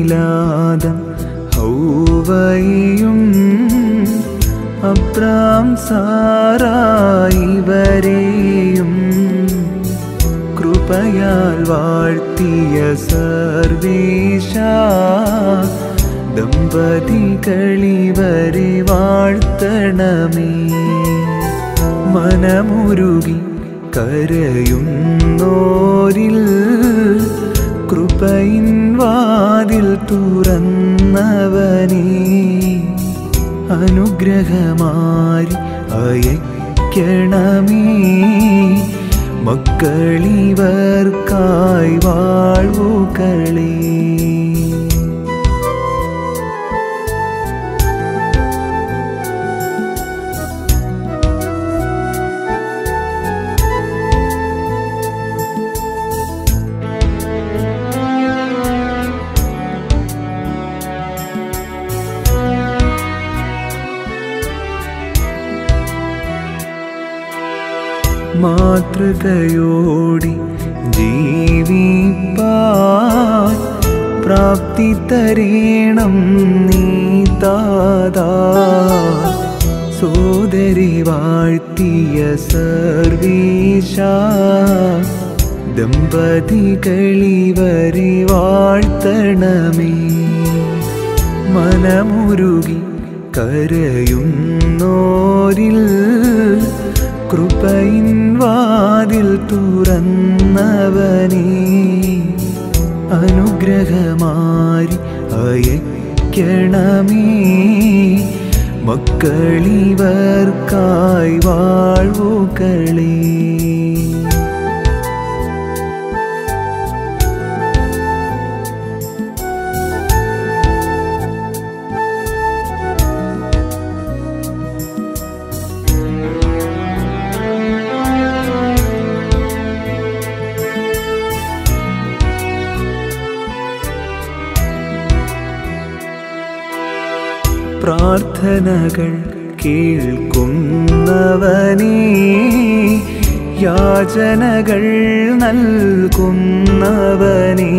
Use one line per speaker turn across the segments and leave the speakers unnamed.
ഏതനിലാദം ഹൗവയും Abram സാറായിവരെയും കൃപയാൽ വാഴ്ത്തിയ സർവേശ ദമ്പതികളിവരെ വാഴ്ത്തണമേ മനമുരുകി കരയുന്നോരിൽ കൃപയിൻ വാതിൽ തുറന്നവനേ അനുഗ്രഹമാരി അയക്കണമേ മക്കളിവർക്കായി വാഴ്വുകളേ മാതൃകയോടി ജീവിപ്പാൻ പ്രാപ്തി തരേണം നീ താതാ സോദരി വാഴ്ത്തിയ സർവീശ ദമ്പതികളിവരെ വാഴ്ത്തണമേ മനമുരുകി കരയുന്നോരിൽ കൃപയിൻ വാതിൽ തുറന്നവനേ അനുഗ്രഹമാരി അയക്കണമേ മക്കളിവർക്കായി വാഴ്വുകളേ പ്രാർത്ഥനകൾ കേൾക്കുന്നവനേ യാചനകൾ നൽകുന്നവനേ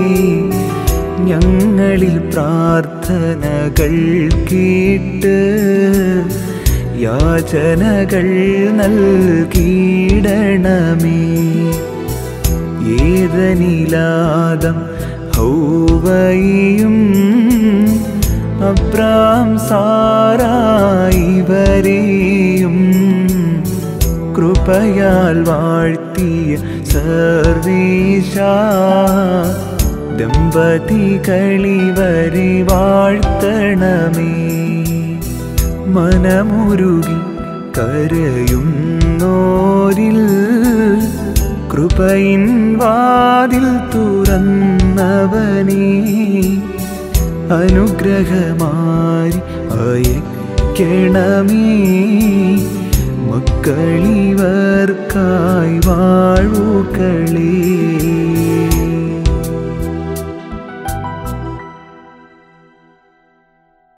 ഞങ്ങളിൽ പ്രാർത്ഥനകൾ കേട്ട് യാചനകൾ നൽകിയിടണമേ ഏതനിലാദം ഹൗവയും അബ്രാം സാറായിവരെയും കൃപയാൽ വാഴ്ത്തിയ സർവേശ ദമ്പതികളിവരെ വാഴ്ത്തണമേ മനമുരുകി കരയുന്നോരിൽ കൃപയിൻ വാതിൽ തുറന്നവനേ അനുഗ്രഹമാരി അയക്കണമേ മക്കളിവർക്കായി വാഴുകളേ